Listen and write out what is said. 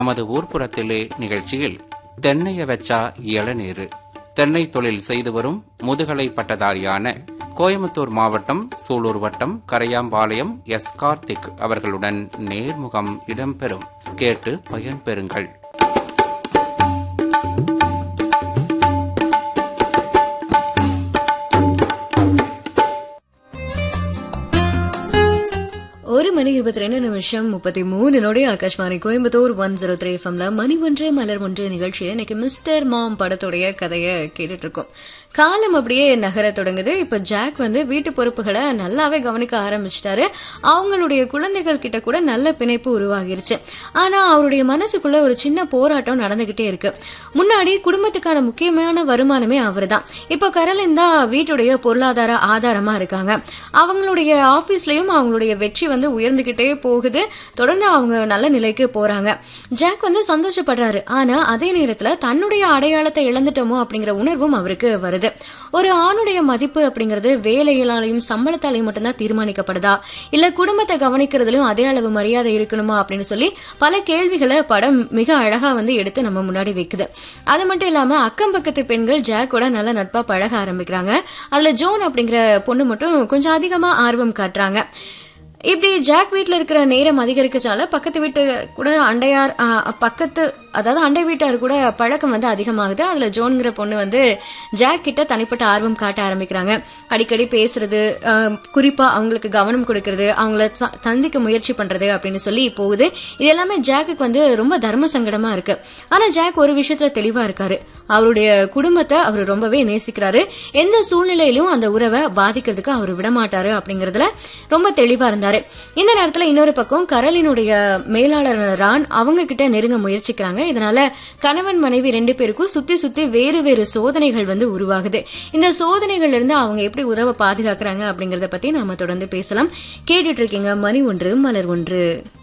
நமது ஊர்ப்புறத்திலே நிகழ்ச்சியில் தென்னைய வச்சா இளநீரு தென்னை தொழில் செய்து வரும் முதுகலை பட்டதாரியான கோயம்புத்தூர் மாவட்டம் சூலூர் வட்டம் கரையாம்பாளையம் எஸ் கார்த்திக் அவர்களுடன் நேர்முகம் இடம்பெறும் கேட்டு பயன்பெறுங்கள் ஒரு மணி இருபத்தி ரெண்டு நிமிஷம் முப்பத்தி மூணு நொடி Akashvani Coimbatore one zero three எஃப்எம்ல மணி ஒன்று மலர் ஒன்று நிகழ்ச்சியில இன்னைக்கு மிஸ்டர் மாம் படத்துடைய கதையை கேட்டுட்டு இருக்கோம் காலம் அப்படியே நகர தொடங்குது இப்ப ஜாக் வந்து வீட்டு பொறுப்புகளை நல்லாவே கவனிக்க ஆரம்பிச்சிட்டாரு அவங்களுடைய குழந்தைகள் கிட்ட கூட நல்ல பிணைப்பு உருவாகிருச்சு ஆனா அவருடைய மனசுக்குள்ள ஒரு சின்ன போராட்டம் நடந்துகிட்டே இருக்கு முன்னாடி குடும்பத்துக்கான முக்கியமான வருமானமே அவர்தான் இப்ப கரலின் தான் வீட்டுடைய பொருளாதார ஆதாரமா இருக்காங்க அவங்களுடைய ஆபீஸ்லயும் அவங்களுடைய வெற்றி வந்து உயர்ந்துகிட்டே போகுது தொடர்ந்து அவங்க நல்ல நிலைக்கு போறாங்க ஜாக் வந்து சந்தோஷப்படுறாரு ஆனா அதே நேரத்துல தன்னுடைய அடையாளத்தை இழந்துட்டோமோ அப்படிங்கிற உணர்வும் அவருக்கு வருது ஒரு ஆணுடைய மதிப்பு அப்படிங்கிறது வேலைகளாலையும் சம்பளத்தாலையும் மட்டும்தான் தீர்மானிக்கப்படுதா இல்ல குடும்பத்தை கவனிக்கிறதுலயும் அதே அளவு மரியாதை இருக்கணுமா அப்படின்னு சொல்லி பல கேள்விகளை படம் மிக அழகா வந்து எடுத்து நம்ம முன்னாடி வைக்குது அது மட்டும் இல்லாம அக்கம் பக்கத்து பெண்கள் ஜாக்கோட நல்ல நட்பா பழக ஆரம்பிக்கிறாங்க அதுல ஜோன் அப்படிங்கிற பொண்ணு மட்டும் கொஞ்சம் அதிகமா ஆர்வம் காட்டுறாங்க இப்படி ஜாக் வீட்ல இருக்கிற நேரம் அதிகரிக்கச்சால பக்கத்து வீட்டு கூட அண்டையார் ஆ, பக்கத்து அதாவது அண்டை வீட்டார் கூட பழக்கம் வந்து அதிகமாகுது அதுல ஜோன்கிற பொண்ணு வந்து ஜாக் கிட்ட தனிப்பட்ட ஆர்வம் காட்ட ஆரம்பிக்கிறாங்க அடிக்கடி பேசுறது ஆ, குறிப்பா அவங்களுக்கு கவனம் கொடுக்கறது அவங்கள ச- சந்திக்க முயற்சி பண்றது அப்படின்னு சொல்லி போகுது இது எல்லாமே ஜாக்குக்கு வந்து ரொம்ப தர்ம சங்கடமா இருக்கு ஆனா ஜாக் ஒரு விஷயத்துல தெளிவா இருக்காரு அவருடைய குடும்பத்தை அவர் ரொம்பவே நேசிக்கிறாரு எந்த சூழ்நிலையிலும் அந்த உறவை பாதிக்கிறதுக்கு அவர் விடமாட்டாரு அப்படிங்கறதுல ரொம்ப தெளிவா இருந்தாரு இந்த நேரத்துல இன்னொரு பக்கம் கரலினுடைய மேலாளர் ரான் அவங்க கிட்ட நெருங்க முயற்சிக்கிறாங்க இதனால கணவன் மனைவி ரெண்டு பேருக்கும் சுத்தி சுத்தி வேறு வேறு சோதனைகள் வந்து உருவாகுது இந்த சோதனைகள்ல இருந்து அவங்க எப்படி உறவை பாதுகாக்கிறாங்க அப்படிங்கறத பத்தி நாம தொடர்ந்து பேசலாம் கேட்டுட்டு இருக்கீங்க மணி ஒன்று மலர் ஒன்று